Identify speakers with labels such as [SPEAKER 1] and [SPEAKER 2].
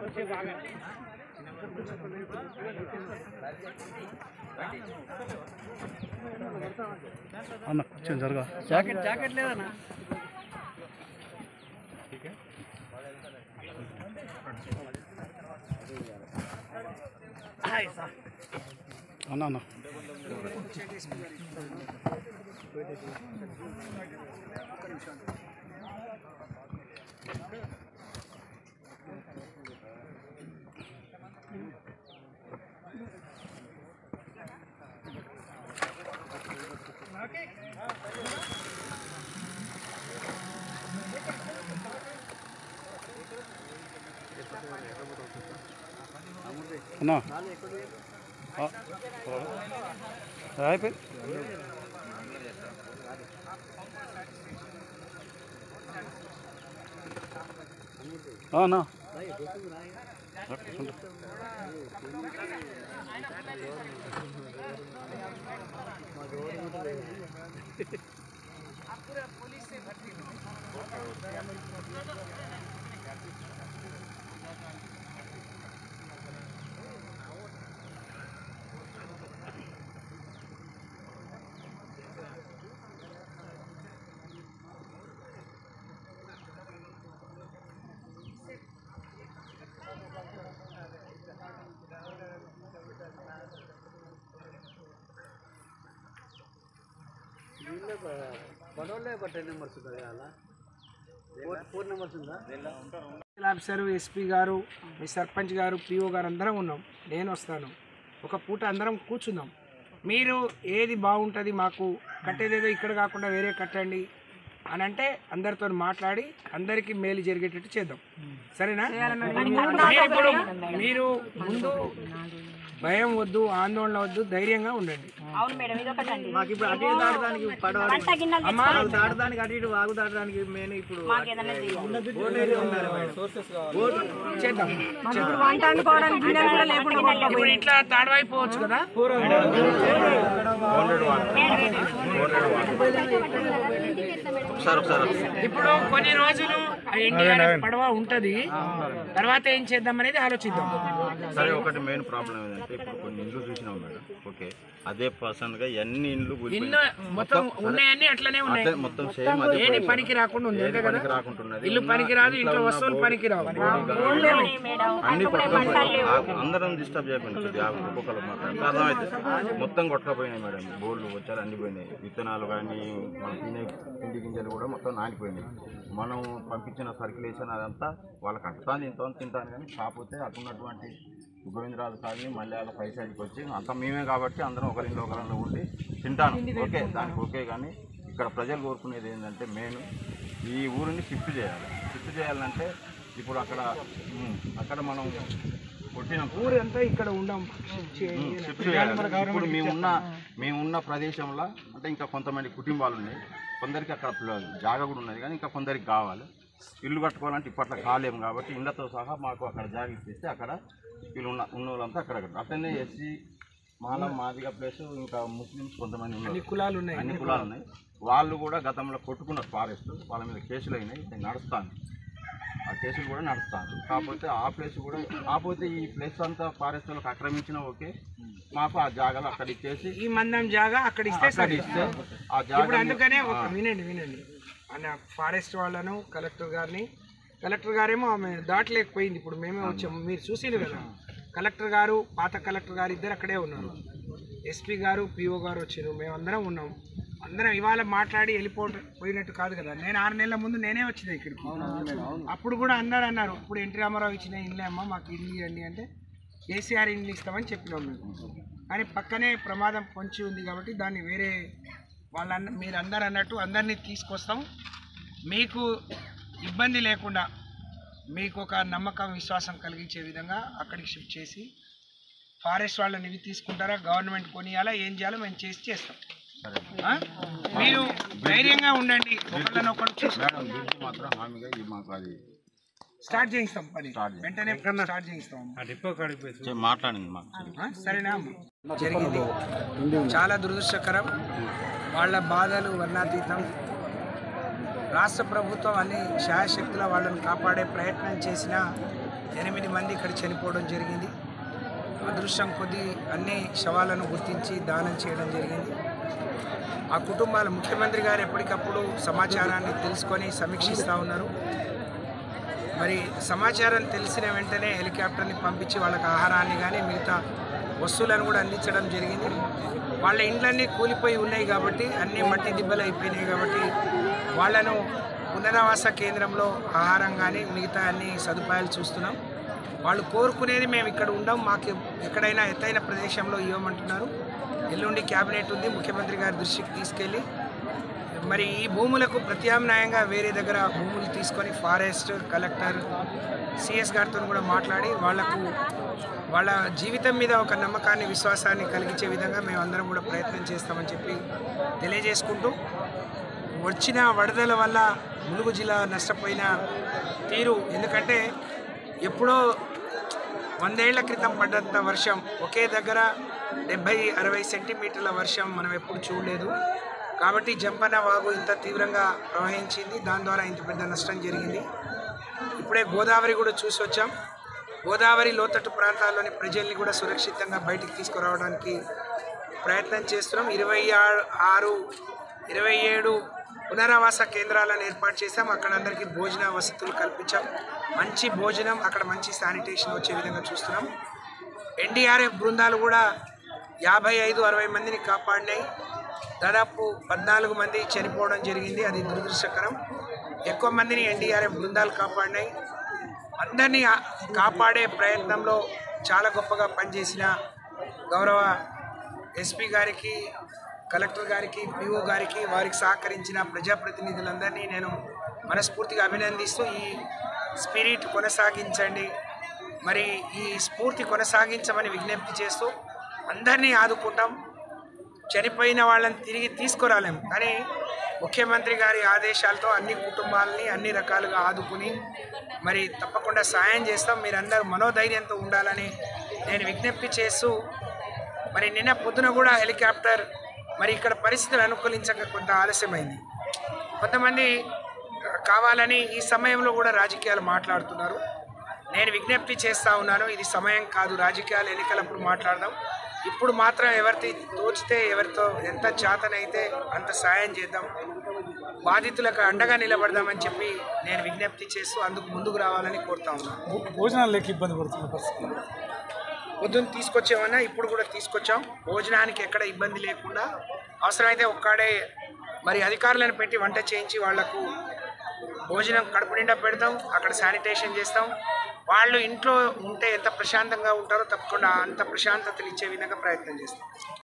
[SPEAKER 1] అన్న కొంచెం జరగా
[SPEAKER 2] jacket jacket లేదన్నా
[SPEAKER 1] అన్న అన్న అన్నా ఆ, అయిపోయి అన్నా
[SPEAKER 2] పడవలే ఒక టెన్ నెంబర్స్ ఉంటుంది అలా ఫోర్ ఫోర్ నెంబర్స్ ఉందా
[SPEAKER 3] ఆఫీసర్ ఎస్పీ గారు మీ సర్పంచ్ గారు పిఓ గారు అందరం ఉన్నాం నేను వస్తాను ఒక పూట అందరం కూర్చుందాం మీరు ఏది బాగుంటుంది మాకు కట్టేదేదో ఇక్కడ కాకుండా వేరే కట్టండి అని అంటే అందరితో మాట్లాడి అందరికీ మేలు జరిగేటట్టు చేద్దాం సరేనా మీరు ఇప్పుడు మీరు ముందు భయం వద్దు ఆందోళన వద్దు ధైర్యంగా ఉండండి
[SPEAKER 4] అవును మేడం ఇది ఒకటండి
[SPEAKER 2] మాకు ఇప్పుడు అటు ఇటు దాటడానికి పడవ
[SPEAKER 4] వంట గిన్నెలు
[SPEAKER 3] అమ్మా
[SPEAKER 2] వాగు దాటడానికి అటు ఇటు వాగు దాటడానికి మెయిన్ ఇప్పుడు
[SPEAKER 4] మాకు ఏదైనా చేయండి.
[SPEAKER 2] బోట్ ఏరియా ఉండాలి మేడం బోట్
[SPEAKER 3] చేద్దాం
[SPEAKER 4] ఇప్పుడు వంట వండుకోవడానికి గిన్నెలు కూడా లేకుండా పోతాం.
[SPEAKER 3] ఇప్పుడు ఇట్లా తాడవైపోవచ్చు కదా ఇప్పుడు కొన్ని రోజులు ఎన్డీఆర్ఎఫ్ పడవ ఉంటది తర్వాత ఏం చేద్దాం అనేది ఆలోచిద్దాం
[SPEAKER 5] సరే ఒకటి మెయిన్ ప్రాబ్లం ఏంటంటే ఇప్పుడు కొన్ని ఇండ్లు చూసినాం మేడం ఓకే అదే పర్సన్ గా ఎన్ని ఇండ్లు
[SPEAKER 3] ఇల్లు మొత్తం ఉన్నాయన్నీ అట్లనే ఉన్నాయి
[SPEAKER 5] అదే మొత్తం సేమ్ అదే
[SPEAKER 3] ఏది పనికి రాకుండా ఉంది అంతే కదా
[SPEAKER 5] పనికి రాకుంటున్నది
[SPEAKER 3] ఇల్లు పనికి రాదు ఇంట్లో వస్తువులు పనికి రావు
[SPEAKER 5] అన్ని కొట్టుకపోయి అందరం డిస్టర్బ్ చేయకుండా కొద్దిగా ఒక్కొక్కరు మాట్లాడితే అర్థమైతే మొత్తం కొట్టకపోయినాయి మేడం బోర్లు వచ్చారు అన్ని పోయినాయి విత్తనాలు కానీ మనం తినే పిండి గింజలు కూడా మొత్తం నానిపోయినాయి మనం పంపించిన సర్క్యులేషన్ అదంతా వాళ్ళకి అంటుతాను ఇంత తింటాను కానీ కాకపోతే అటున్నటువంటి గోవిందరాజు కాలనీ మలయాళ పై సైడ్కి వచ్చి అంతా మేమే కాబట్టి అందరం ఒకరింట్లో ఒకరిలో ఉండి తింటాను ఓకే దానికి ఓకే కానీ ఇక్కడ ప్రజలు కోరుకునేది ఏంటంటే మెయిన్ ఈ ఊరిని షిఫ్ట్ చేయాలి షిఫ్ట్ చేయాలంటే ఇప్పుడు అక్కడ ఉమ్, అక్కడ మనం కొట్టిన
[SPEAKER 3] ఊరంతా ఇక్కడ ఉండం
[SPEAKER 5] షిఫ్ట్ చేయాలి ఇప్పుడు మేమున్న మేమున్న ప్రదేశంలో అంటే ఇంకా కొంతమంది కుటుంబాలు ఉన్నాయి కొందరికి అక్కడ ప్ల- జాగా కూడా ఉన్నది కానీ ఇంకా కొందరికి కావాలి ఇల్లు కట్టుకోవాలంటే ఇప్పట్లో కాలేము కాబట్టి ఇళ్ళతో సహా మాకు అక్కడ జాగా ఇచ్చేస్తే అక్కడ వీళ్ళు ఉన్న ఉన్న వాళ్ళంతా అక్కడ కట్టారు. అట్లనే ఎస్సీ మాల మాదిగ ప్లస్ ఇంకా ముస్లిమ్స్ కొంతమంది ఉన్నారు
[SPEAKER 3] కులాలు ఉన్నాయి
[SPEAKER 5] అన్ని కులాలు ఉన్నాయి వాళ్ళు కూడా గతంలో కొట్టుకున్నారు ఫారెస్ట్ వాళ్ళ మీద కేసులు అయినాయి ఇది నడుస్తాను ఆ కేసులు కూడా నడుస్తాను కాకపోతే ఆ ప్లేస్ కూడా కాకపోతే ఈ ప్లేస్ అంతా ఫారెస్ట్ వాళ్ళకి ఆక్రమించినా ఓకే మాకు ఆ జాగాలో అక్కడ ఇచ్చేసి
[SPEAKER 3] ఈ మందం జాగా అక్కడ ఇస్తే
[SPEAKER 5] అక్కడ
[SPEAKER 3] సరే
[SPEAKER 5] ఇస్తే ఆ
[SPEAKER 3] ఇప్పుడు
[SPEAKER 5] జాగా
[SPEAKER 3] అందుకనే ఒక వినండి వినండి అన్న ఫారెస్ట్ వాళ్ళను కలెక్టర్ గారిని కలెక్టర్ గారేమో ఆమె దాటలేకపోయింది ఇప్పుడు మేమే వచ్చాము మీరు చూసిరు కదా కలెక్టర్ గారు పాత కలెక్టర్ గారు ఇద్దరు అక్కడే ఉన్నారు ఎస్పీ గారు పిఓ గారు వచ్చారు మేమందరం ఉన్నాం అందరం ఇవాళ మాట్లాడి వెళ్ళిపో పోయినట్టు కాదు కదా నేను ఆరు నెలల ముందు నేనే వచ్చిన ఇక్కడికి అప్పుడు కూడా అందరు అన్నారు ఇప్పుడు ఎన్టీ రామారావు ఇచ్చిన ఇల్లు అమ్మ మాకు ఇల్లు ఇవ్వండి అంటే కేసీఆర్ ఇల్లు ఇస్తామని చెప్పినాం మేము కానీ పక్కనే ప్రమాదం పొంచి ఉంది కాబట్టి దాన్ని వేరే వాళ్ళన్న మీరు అందరు అన్నట్టు అందరినీ తీసుకొస్తాం మీకు ఇబ్బంది లేకుండా మీకు ఒక నమ్మకం విశ్వాసం కలిగించే విధంగా అక్కడికి షిఫ్ట్ చేసి ఫారెస్ట్ వాళ్ళని ఇవి తీసుకుంటారా గవర్నమెంట్ కొనియాలా ఏం చేయాలో మేము చేసి చేస్తాం ఆ? మీరు ధైర్యంగా ఉండండి ఒకళ్ళని ఒకళ్ళు చూసి
[SPEAKER 5] మేడం దీనికి మాత్రం హామీగా ఇది మాకు అది
[SPEAKER 3] స్టార్ట్ చేయిస్తాం పని
[SPEAKER 5] స్టార్ట్ చేయిస్తాం.
[SPEAKER 3] వెంటనే స్టార్ట్ చేయిస్తాం
[SPEAKER 5] చే- మాట్లాడింది మాకు
[SPEAKER 3] ఆ, సరేనా జరిగింది చాలా దురదృష్టకరం వాళ్ళ బాధలు వర్ణాతీతం రాష్ట్ర ప్రభుత్వం అన్ని శాయశక్తుల వాళ్ళని కాపాడే ప్రయత్నం చేసినా ఎనిమిది మంది ఇక్కడ చనిపోవడం జరిగింది అదృష్టం కొద్దీ అన్ని శవాలను గుర్తించి దానం చేయడం జరిగింది ఆ కుటుంబాల ముఖ్యమంత్రి గారు ఎప్పటికప్పుడు సమాచారాన్ని తెలుసుకొని సమీక్షిస్తూ ఉన్నారు మరి సమాచారం తెలిసిన వెంటనే హెలికాప్టర్ని పంపించి వాళ్ళకి ఆహారాన్ని కానీ మిగతా వస్తువులను కూడా అందించడం జరిగింది వాళ్ళ ఇండ్లన్నీ కూలిపోయి ఉన్నాయి కాబట్టి అన్నీ మట్టి దిబ్బలు అయిపోయినాయి కాబట్టి వాళ్ళను పునరావాస కేంద్రంలో ఆహారం కానీ మిగతా అన్ని సదుపాయాలు చూస్తున్నాం వాళ్ళు కోరుకునేది మేము ఇక్కడ ఉండం మాకు ఎక్కడైనా ఎత్తైన ప్రదేశంలో ఇవ్వమంటున్నారు ఎల్లుండి క్యాబినెట్ ఉంది ముఖ్యమంత్రి గారి దృష్టికి తీసుకెళ్ళి మరి ఈ భూములకు ప్రత్యామ్నాయంగా వేరే దగ్గర భూములు తీసుకొని ఫారెస్ట్ కలెక్టర్ సిఎస్ గారితో కూడా మాట్లాడి వాళ్లకు వాళ్ళ జీవితం మీద ఒక నమ్మకాన్ని విశ్వాసాన్ని కలిగించే విధంగా మేము అందరం కూడా ప్రయత్నం చేస్తామని చెప్పి తెలియజేసుకుంటూ వచ్చిన వరదల వల్ల ములుగు జిల్లా నష్టపోయిన తీరు ఎందుకంటే ఎప్పుడో వందేళ్ల క్రితం పడ్డంత వర్షం ఒకే దగ్గర డెబ్బై అరవై సెంటీమీటర్ల వర్షం మనం ఎప్పుడు చూడలేదు కాబట్టి జంపన్న వాగు ఇంత తీవ్రంగా ప్రవహించింది దాని ద్వారా ఇంత పెద్ద నష్టం జరిగింది ఇప్పుడే గోదావరి కూడా చూసి వచ్చాం గోదావరి లోతట్టు ప్రాంతాల్లోని ప్రజల్ని కూడా సురక్షితంగా బయటికి తీసుకురావడానికి ప్రయత్నం చేస్తున్నాం ఇరవై ఆరు ఇరవై ఏడు పునరావాస కేంద్రాలను ఏర్పాటు చేశాం అక్కడ అందరికీ భోజన వసతులు కల్పించాం మంచి భోజనం అక్కడ మంచి శానిటేషన్ వచ్చే విధంగా చూస్తున్నాం ఎన్డీఆర్ఎఫ్ బృందాలు కూడా యాభై ఐదు అరవై మందిని కాపాడినాయి దాదాపు పద్నాలుగు మంది చనిపోవడం జరిగింది అది దురదృష్టకరం ఎక్కువ మందిని ఎన్డీఆర్ఎఫ్ బృందాలు కాపాడినాయి అందరినీ ఆ- కాపాడే ప్రయత్నంలో చాలా గొప్పగా పనిచేసిన గౌరవ ఎస్పీ గారికి కలెక్టర్ గారికి పిఓ గారికి వారికి సహకరించిన ప్రజాప్రతినిధులందరినీ నేను మనస్ఫూర్తిగా అభినందిస్తూ ఈ స్పిరిట్ కొనసాగించండి మరి ఈ స్ఫూర్తి కొనసాగించమని విజ్ఞప్తి చేస్తూ అందరినీ ఆదుకుంటాం చనిపోయిన వాళ్ళని తిరిగి తీసుకురాలేము కానీ ముఖ్యమంత్రి గారి ఆదేశాలతో అన్ని కుటుంబాలని అన్ని రకాలుగా ఆదుకుని మరి తప్పకుండా సాయం చేస్తాం మీరందరూ మనోధైర్యంతో ఉండాలని నేను విజ్ఞప్తి చేస్తూ మరి నిన్న పొద్దున కూడా హెలికాప్టర్ మరి ఇక్కడ పరిస్థితులు అనుకూలించక కొంత ఆలస్యమైంది కొంతమంది కావాలని ఈ సమయంలో కూడా రాజకీయాలు మాట్లాడుతున్నారు నేను విజ్ఞప్తి చేస్తా ఉన్నాను ఇది సమయం కాదు రాజకీయాలు ఎన్నికలప్పుడు మాట్లాడదాం ఇప్పుడు మాత్రం ఎవరితో తోచితే ఎవరితో ఎంత చేతనైతే అంత సాయం చేద్దాం బాధితులకు అండగా నిలబడదామని చెప్పి నేను విజ్ఞప్తి చేస్తూ అందుకు ముందుకు రావాలని కోరుతా ఉన్నాను
[SPEAKER 1] భోజనాలు లేక ఇబ్బంది పడుతున్న పరిస్థితి
[SPEAKER 3] పొద్దున్న తీసుకొచ్చామన్నా ఇప్పుడు కూడా తీసుకొచ్చాం భోజనానికి ఎక్కడ ఇబ్బంది లేకుండా అవసరమైతే ఒక్కడే మరి అధికారులను పెట్టి వంట చేయించి వాళ్లకు భోజనం కడుపు నిండా పెడతాం అక్కడ శానిటేషన్ చేస్తాం వాళ్ళు ఇంట్లో ఉంటే ఎంత ప్రశాంతంగా ఉంటారో తప్పకుండా అంత ప్రశాంతతలు ఇచ్చే విధంగా ప్రయత్నం చేస్తాం